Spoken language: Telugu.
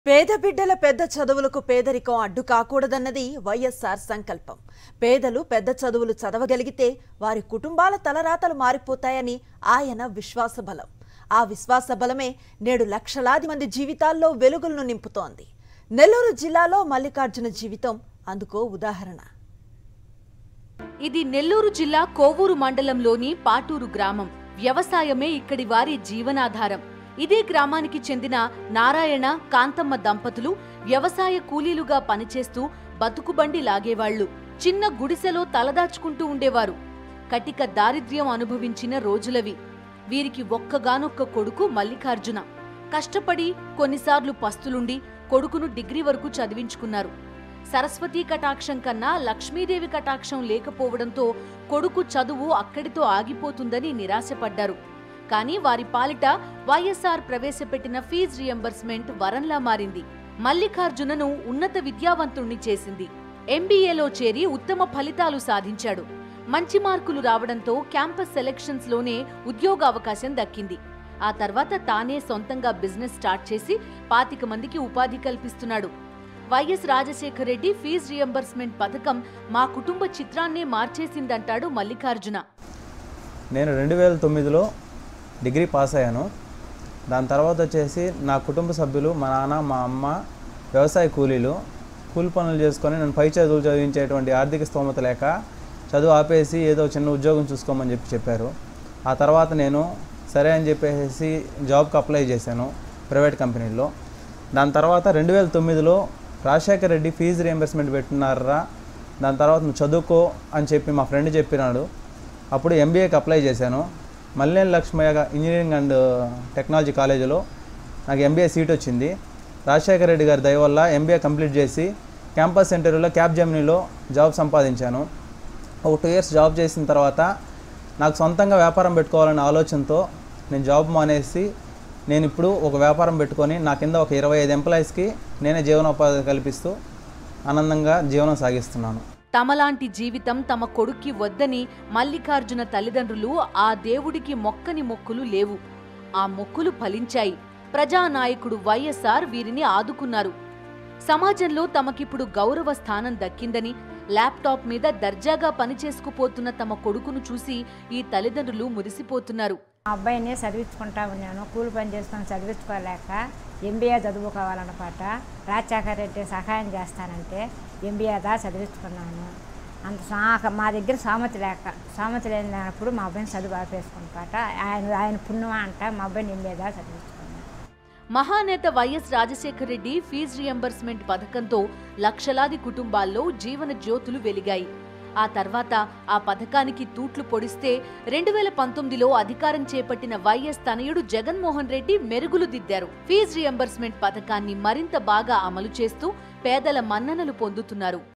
పేద బిడ్డల పెద్ద చదువులకు పేదరికం అడ్డు కాకూడదన్నది వైఎస్ఆర్ సంకల్పం పేదలు పెద్ద చదువులు చదవగలిగితే వారి కుటుంబాల తలరాతలు మారిపోతాయని ఆయన విశ్వాస బలం ఆ విశ్వాస బలమే నేడు లక్షలాది మంది జీవితాల్లో వెలుగులను నింపుతోంది నెల్లూరు జిల్లాలో మల్లికార్జున జీవితం అందుకో ఉదాహరణ ఇది నెల్లూరు జిల్లా కోవూరు మండలంలోని పాటూరు గ్రామం వ్యవసాయమే ఇక్కడి వారి జీవనాధారం ఇదే గ్రామానికి చెందిన నారాయణ కాంతమ్మ దంపతులు వ్యవసాయ కూలీలుగా పనిచేస్తూ బతుకుబండి లాగేవాళ్లు చిన్న గుడిసెలో తలదాచుకుంటూ ఉండేవారు కటిక దారిద్ర్యం అనుభవించిన రోజులవి వీరికి ఒక్కగానొక్క కొడుకు మల్లికార్జున కష్టపడి కొన్నిసార్లు పస్తులుండి కొడుకును డిగ్రీ వరకు చదివించుకున్నారు సరస్వతీ కటాక్షం కన్నా లక్ష్మీదేవి కటాక్షం లేకపోవడంతో కొడుకు చదువు అక్కడితో ఆగిపోతుందని నిరాశపడ్డారు కానీ వారి పాలిట వైఎస్ఆర్ ప్రవేశపెట్టిన ఫీజు రియంబర్స్మెంట్ వరంలా మారింది మల్లికార్జునను ఉన్నత విద్యావంతుణ్ణి చేసింది ఎంబీఏలో చేరి ఉత్తమ ఫలితాలు సాధించాడు మంచి మార్కులు రావడంతో క్యాంపస్ సెలక్షన్స్ లోనే ఉద్యోగ అవకాశం దక్కింది ఆ తర్వాత తానే సొంతంగా బిజినెస్ స్టార్ట్ చేసి పాతిక మందికి ఉపాధి కల్పిస్తున్నాడు YS Rajasekhara Reddy fee reimbursement పథకం మా కుటుంబ చిత్రాన్నే మార్చేసిందంటాడు మల్లికార్జున నేను రెండు వేల తొమ్మిదిలో డిగ్రీ పాస్ అయ్యాను దాని తర్వాత వచ్చేసి నా కుటుంబ సభ్యులు మా నాన్న మా అమ్మ వ్యవసాయ కూలీలు కూలి పనులు చేసుకొని నన్ను పై చదువులు చదివించేటువంటి ఆర్థిక స్తోమత లేక చదువు ఆపేసి ఏదో చిన్న ఉద్యోగం చూసుకోమని చెప్పి చెప్పారు ఆ తర్వాత నేను సరే అని చెప్పేసి జాబ్కి అప్లై చేశాను ప్రైవేట్ కంపెనీలో దాని తర్వాత రెండు వేల తొమ్మిదిలో రాజశేఖర రెడ్డి ఫీజు రియంబర్స్మెంట్ పెట్టున్నారా దాని తర్వాత నువ్వు చదువుకో అని చెప్పి మా ఫ్రెండ్ చెప్పినాడు అప్పుడు ఎంబీఏకి అప్లై చేశాను Malleni Lakshmaiah engineering and technology కాలేజీలో నాకు ఎంబీఏ సీట్ వచ్చింది రాజశేఖర రెడ్డి గారి దయ వల్ల ఎంబీఏ కంప్లీట్ చేసి క్యాంపస్ ఇంటర్వ్యూలో క్యాబ్ జెమినీలో జాబ్ సంపాదించాను ఒక టూ ఇయర్స్ జాబ్ చేసిన తర్వాత నాకు సొంతంగా వ్యాపారం పెట్టుకోవాలనే ఆలోచనతో నేను జాబ్ మానేసి నేను ఇప్పుడు ఒక వ్యాపారం పెట్టుకొని నా కింద ఒక ఇరవై ఐదు ఎంప్లాయీస్కి నేనే జీవనోపాధి కల్పిస్తూ ఆనందంగా జీవనం సాగిస్తున్నాను తమలాంటి జీవితం తమ కొడుక్కి వద్దని మల్లికార్జున తల్లిదండ్రులు ఆ దేవుడికి మొక్కని మొక్కులు లేవు ఆ మొక్కులు ఫలించాయి ప్రజానాయకుడు వైఎస్ఆర్ వీరిని ఆదుకున్నారు సమాజంలో తమకిప్పుడు గౌరవ స్థానం దక్కిందని ల్యాప్టాప్ మీద దర్జాగా పనిచేసుకుపోతున్న తమ కొడుకును చూసి ఈ తల్లిదండ్రులు మురిసిపోతున్నారు మా అబ్బాయిని చదివించుకుంటా ఉన్నాను కూలి పని చేసుకొని చదివించుకోలేక ఎంబీఏ చదువుకోవాలన్నమాట రాజశేఖర రెడ్డి సహాయం చేస్తానంటే ఎంబీఏ దా చదివించుకున్నాను అంత సా- మా దగ్గర సామతి లేక సామతి లేనప్పుడు మా అబ్బాయిని చదువు ఆపేసుకుంటాట ఆయన ఆయన పుణ్యం అంట మా అబ్బాయిని ఎంబీఏ దా చదివించుకున్నాను మహానేత వైఎస్ రాజశేఖర రెడ్డి ఫీజు రియంబర్స్మెంట్ పథకంతో లక్షలాది కుటుంబాల్లో జీవన జ్యోతులు వెలిగాయి ఆ తర్వాత ఆ పథకానికి తూట్లు పొడిస్తే రెండు వేల పంతొమ్మిదిలో అధికారం చేపట్టిన వైఎస్ తనయుడు జగన్మోహన్ రెడ్డి మెరుగులు దిద్దారు ఫీజు రియంబర్స్మెంట్ పథకాన్ని మరింత బాగా అమలు చేస్తూ పేదల మన్ననలు పొందుతున్నారు